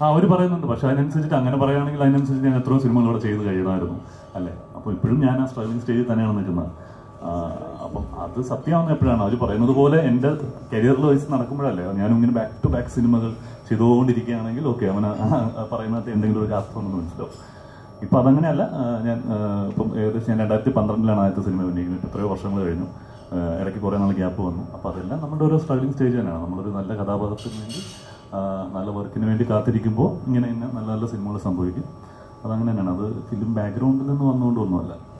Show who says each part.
Speaker 1: ആ അവർ പറയുന്നുണ്ട് പക്ഷെ അതിനനുസരിച്ചിട്ട് അങ്ങനെ പറയുകയാണെങ്കിൽ അതിനനുസരിച്ച് ഞാൻ എത്രയോ സിനിമകൾ ഇവിടെ ചെയ്ത് കഴിയണമായിരുന്നു അല്ലേ അപ്പോൾ ഇപ്പോഴും ഞാൻ ആ സ്ട്രഗ്ലിംഗ് സ്റ്റേജിൽ തന്നെയാണ് നിൽക്കുന്നത് ആ, അപ്പം അത് സത്യമാവുന്ന എപ്പോഴാണ് അവർ പറയുന്നത് പോലെ എൻ്റെ കരിയറിൽ വയസ്സ് നടക്കുമ്പോഴല്ലേ ഞാനും ഇങ്ങനെ ബാക്ക് ടു ബാക്ക് സിനിമകൾ ചെയ്തുകൊണ്ടിരിക്കുകയാണെങ്കിൽ ഓക്കെ അവന് ആ പറയുന്നത് എന്തെങ്കിലും ഒരു അർത്ഥം ഉണ്ടെന്ന് മനസ്സിലാവും ഇപ്പം അതങ്ങനെയല്ല ആ, ഞാൻ ആ, ഇപ്പം ഏകദേശം ഞാൻ രണ്ടായിരത്തി പന്ത്രണ്ടിലാണ് ആദ്യത്തെ സിനിമ അഭിനയിക്കുന്നത് എത്രയോ വർഷങ്ങൾ കഴിഞ്ഞു ആ, ഇടയ്ക്ക് കുറേ നാൾ ഗ്യാപ്പ് വന്നു അപ്പോൾ അതെല്ലാം നമ്മുടെ ഓരോ സ്ട്രഗ്ലിംഗ് സ്റ്റേജ് തന്നെയാണ് നമ്മളൊരു നല്ല കഥാപാത്രത്തിന് വേണ്ടി ആ, നല്ല വർക്കിന് വേണ്ടി കാത്തിരിക്കുമ്പോൾ ഇങ്ങനെ ഇങ്ങനെ നല്ല നല്ല സിനിമകൾ സംഭവിക്കും അതങ്ങനെ തന്നെയാണ് അത് ഫിലിം ബാക്ക്ഗ്രൗണ്ടിൽ നിന്ന് വന്നുകൊണ്ടൊന്നുമല്ല